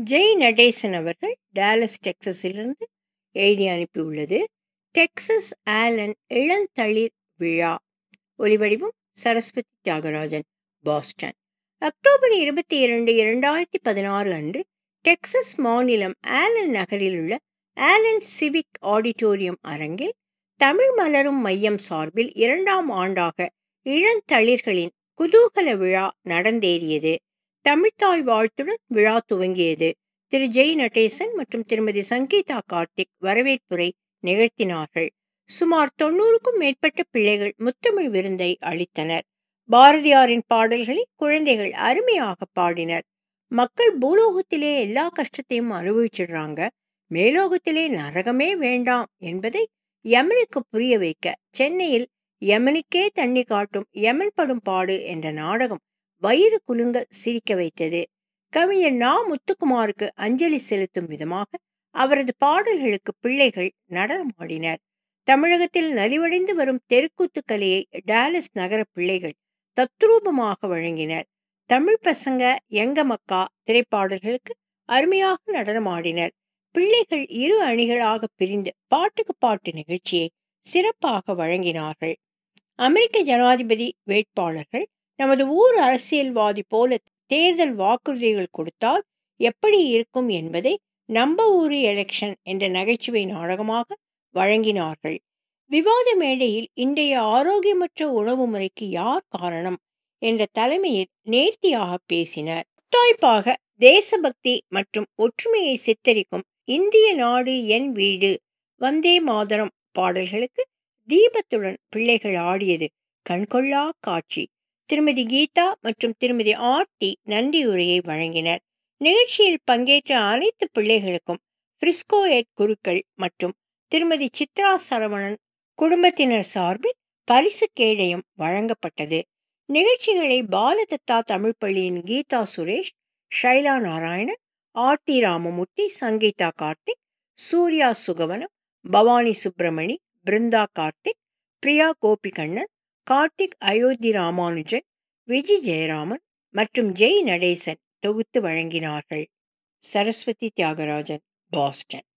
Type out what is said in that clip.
ஜெய் நடேசன் அவர்கள் டாலஸ் டெக்சஸிலிருந்து எழுதி அனுப்பியுள்ளது டெக்சஸ் ஆலன் இளந்தளிர் விழா ஒலிவடிவம் சரஸ்வதி தியாகராஜன் பாஸ்டன் அக்டோபர் இருபத்தி இரண்டு இரண்டாயிரத்தி பதினாறு அன்று டெக்சஸ் மாநிலம் ஆலன் நகரில் உள்ள ஆலன் சிவிக் ஆடிட்டோரியம் அரங்கில் தமிழ் மலரும் மையம் சார்பில் இரண்டாம் ஆண்டாக இளந்தளிர்களின் குதூகல விழா நடந்தேறியது தமிழ்த்தாய் வாழ்த்துடன் விழா துவங்கியது திரு ஜெய் நடேசன் மற்றும் திருமதி சங்கீதா கார்த்திக் வரவேற்புரை நிகழ்த்தினார்கள் சுமார் தொன்னூறுக்கும் மேற்பட்ட பிள்ளைகள் முத்தமிழ் விருந்தை அளித்தனர் பாரதியாரின் பாடல்களை குழந்தைகள் அருமையாக பாடினர் மக்கள் பூலோகத்திலே எல்லா கஷ்டத்தையும் அனுபவிச்சிடுறாங்க மேலோகத்திலே நரகமே வேண்டாம் என்பதை யமனுக்கு புரிய வைக்க சென்னையில் யமனுக்கே தண்ணி காட்டும் யமன் படும் பாடு என்ற நாடகம் வயிறு குலுங்க சிரிக்க வைத்தது கவிஞர் நா முத்துக்குமாருக்கு அஞ்சலி செலுத்தும் விதமாக அவரது பாடல்களுக்கு பிள்ளைகள் நடனமாடினர் தமிழகத்தில் நலிவடைந்து வரும் தெருக்கூத்து கலையை டாலஸ் நகர பிள்ளைகள் தத்ரூபமாக வழங்கினர் தமிழ் பசங்க எங்க மக்கா திரைப்பாடல்களுக்கு அருமையாக நடனமாடினர் பிள்ளைகள் இரு அணிகளாக பிரிந்து பாட்டுக்கு பாட்டு நிகழ்ச்சியை சிறப்பாக வழங்கினார்கள் அமெரிக்க ஜனாதிபதி வேட்பாளர்கள் நமது ஊர் அரசியல்வாதி போல தேர்தல் வாக்குறுதிகள் கொடுத்தால் எப்படி இருக்கும் என்பதை நம்ப ஊரு எலெக்ஷன் என்ற நகைச்சுவை நாடகமாக வழங்கினார்கள் விவாத மேடையில் இன்றைய ஆரோக்கியமற்ற உணவு முறைக்கு யார் காரணம் என்ற தலைமையில் நேர்த்தியாக பேசினர் தாய்ப்பாக தேசபக்தி மற்றும் ஒற்றுமையை சித்தரிக்கும் இந்திய நாடு என் வீடு வந்தே மாதரம் பாடல்களுக்கு தீபத்துடன் பிள்ளைகள் ஆடியது கண்கொள்ளா காட்சி திருமதி கீதா மற்றும் திருமதி ஆர்த்தி நன்றியுரையை வழங்கினர் நிகழ்ச்சியில் பங்கேற்ற அனைத்து பிள்ளைகளுக்கும் பிரிஸ்கோ எட் குருக்கள் மற்றும் திருமதி சித்ரா சரவணன் குடும்பத்தினர் சார்பில் பரிசு கேடயம் வழங்கப்பட்டது நிகழ்ச்சிகளை பாலதத்தா தமிழ் பள்ளியின் கீதா சுரேஷ் ஷைலா நாராயணன் ஆர்த்தி ராமமூர்த்தி சங்கீதா கார்த்திக் சூர்யா சுகவனம் பவானி சுப்பிரமணி பிருந்தா கார்த்திக் பிரியா கோபிகண்ணன் கார்த்திக் அயோத்தி ராமானுஜன் விஜி ஜெயராமன் மற்றும் ஜெய் நடேசன் தொகுத்து வழங்கினார்கள் சரஸ்வதி தியாகராஜன் பாஸ்டன்